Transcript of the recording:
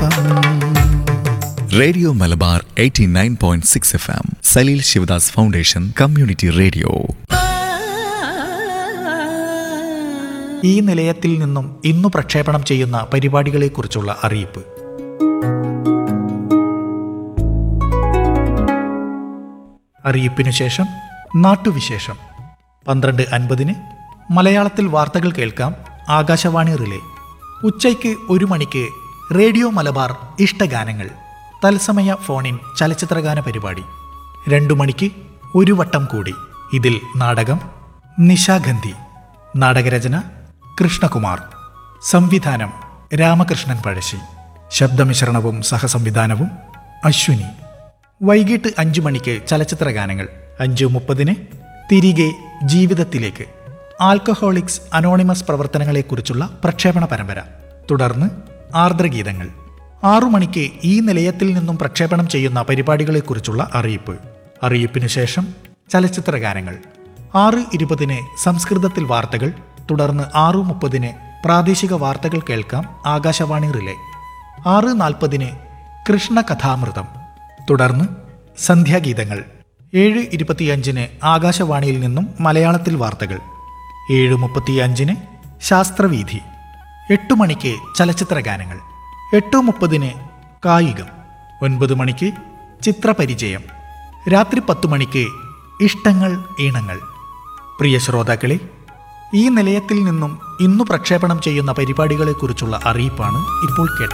F radio Malabar 89.6 F M Saleel Sivadas foundation community radio ഈ നിലയത്തിൽ നിന്നും ഇന്നു പ്രക്ഷേപണം ചെയ്യുന്ന പരിപാടികളെക്കുറിച്ചുള്ള അറിയിപ്പ് അറിയിപ്പിനു ശേഷം നാട്ടുവിശേഷം പന്ത്രണ്ട് അൻപതിന് മലയാളത്തിൽ വാർത്തകൾ കേൾക്കാം ആകാശവാണി റിലേ ഉച്ചയ്ക്ക് ഒരു മണിക്ക് റേഡിയോ മലബാർ ഇഷ്ടഗാനങ്ങൾ തത്സമയ ഫോണിൻ ചലച്ചിത്രഗാന പരിപാടി രണ്ടു മണിക്ക് ഒരു വട്ടം കൂടി ഇതിൽ നാടകം നിശാഗന്ധി നാടകരചന കൃഷ്ണകുമാർ സംവിധാനം രാമകൃഷ്ണൻ പഴശ്ശി ശബ്ദമിശ്രണവും സഹസംവിധാനവും അശ്വിനി വൈകിട്ട് അഞ്ചു മണിക്ക് ചലച്ചിത്ര ഗാനങ്ങൾ അഞ്ചു മുപ്പതിന് തിരികെ ജീവിതത്തിലേക്ക് ആൽക്കഹോളിക്സ് അനോണിമസ് പ്രവർത്തനങ്ങളെക്കുറിച്ചുള്ള പ്രക്ഷേപണ പരമ്പര തുടർന്ന് ആർദ്രഗീതങ്ങൾ ആറു മണിക്ക് ഈ നിലയത്തിൽ നിന്നും പ്രക്ഷേപണം ചെയ്യുന്ന പരിപാടികളെക്കുറിച്ചുള്ള അറിയിപ്പ് അറിയിപ്പിനു ശേഷം ചലച്ചിത്ര ഗാനങ്ങൾ ആറ് ഇരുപതിന് സംസ്കൃതത്തിൽ വാർത്തകൾ തുടർന്ന് ആറു മുപ്പതിന് പ്രാദേശിക വാർത്തകൾ കേൾക്കാം ആകാശവാണി റിലേ ആറ് നാൽപ്പതിന് കൃഷ്ണകഥാമൃതം തുടർന്ന് സന്ധ്യാഗീതങ്ങൾ ഏഴ് ഇരുപത്തിയഞ്ചിന് ആകാശവാണിയിൽ നിന്നും മലയാളത്തിൽ വാർത്തകൾ ഏഴ് മുപ്പത്തിയഞ്ചിന് ശാസ്ത്രവീഥി എട്ട് മണിക്ക് ചലച്ചിത്ര ഗാനങ്ങൾ എട്ട് മുപ്പതിന് കായികം ഒൻപത് മണിക്ക് ചിത്രപരിചയം രാത്രി പത്തു മണിക്ക് ഇഷ്ടങ്ങൾ ഈണങ്ങൾ പ്രിയ ശ്രോതാക്കളെ ഈ നിലയത്തിൽ നിന്നും ഇന്നു പ്രക്ഷേപണം ചെയ്യുന്ന പരിപാടികളെക്കുറിച്ചുള്ള അറിയിപ്പാണ് ഇപ്പോൾ കേട്ടത്